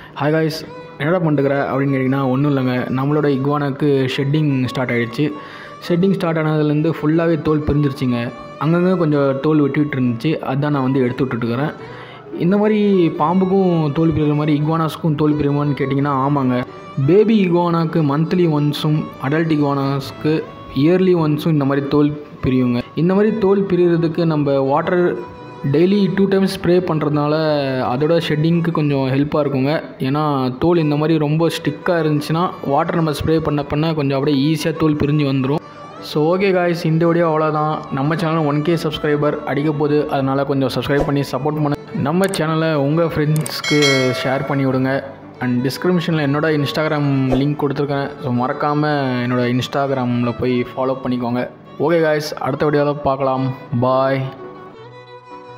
hi guys என்னடா பண்ணிட்டுக்கிற அப்படின்னு கேட்டிங்கன்னா ஒன்றும் இல்லைங்க நம்மளோட இக்வானாக்கு ஷெட்டிங் ஸ்டார்ட் ஆகிடுச்சு ஷெட்டிங் ஸ்டார்ட் ஆனதுலேருந்து ஃபுல்லாகவே தோல் பிரிஞ்சிருச்சுங்க அங்கங்கே கொஞ்சம் தோல் விட்டு விட்டு இருந்துச்சு அதான் நான் வந்து எடுத்து விட்டுட்டுருக்கிறேன் இந்த மாதிரி பாம்புக்கும் தோல் பிரிகிற மாதிரி இக்வானாஸ்க்கும் தோல் பிரியுமான்னு கேட்டிங்கன்னா ஆமாங்க பேபி இக்வானாக்கு மந்த்லி ஒன்ஸும் அடல்ட் இக்வானாஸ்க்கு இயர்லி ஒன்ஸும் இந்த மாதிரி தோல் பிரியுங்க இந்த மாதிரி தோல் பிரியறதுக்கு நம்ம water daily two times spray பண்ணுறதுனால அதோட ஷெட்டிங்க்கு கொஞ்சம் ஹெல்ப்பாக இருக்குங்க ஏன்னா தோல் இந்த மாதிரி ரொம்ப ஸ்டிக்காக இருந்துச்சுன்னா வாட்டர் நம்ம ஸ்ப்ரே பண்ண பண்ண கொஞ்சம் அப்படியே ஈஸியாக தோல் பிரிஞ்சு வந்துடும் ஸோ ஓகே காய்ஸ் இந்த வீடியோ அவ்வளோதான் நம்ம சேனல் ஒன் கே சப்ஸ்கிரைபர் அடிக்க போகுது அதனால் கொஞ்சம் சப்ஸ்கிரைப் பண்ணி சப்போர்ட் பண்ணு நம்ம சேனலை உங்கள் ஃப்ரெண்ட்ஸ்க்கு ஷேர் பண்ணி விடுங்க அண்ட் டிஸ்கிரிப்ஷனில் என்னோட இன்ஸ்டாகிராம் லிங்க் கொடுத்துருக்கேன் ஸோ மறக்காமல் என்னோட இன்ஸ்டாகிராமில் போய் ஃபாலோ பண்ணிக்கோங்க ஓகே காய்ஸ் அடுத்த வீடியோவில் பார்க்கலாம் பாய்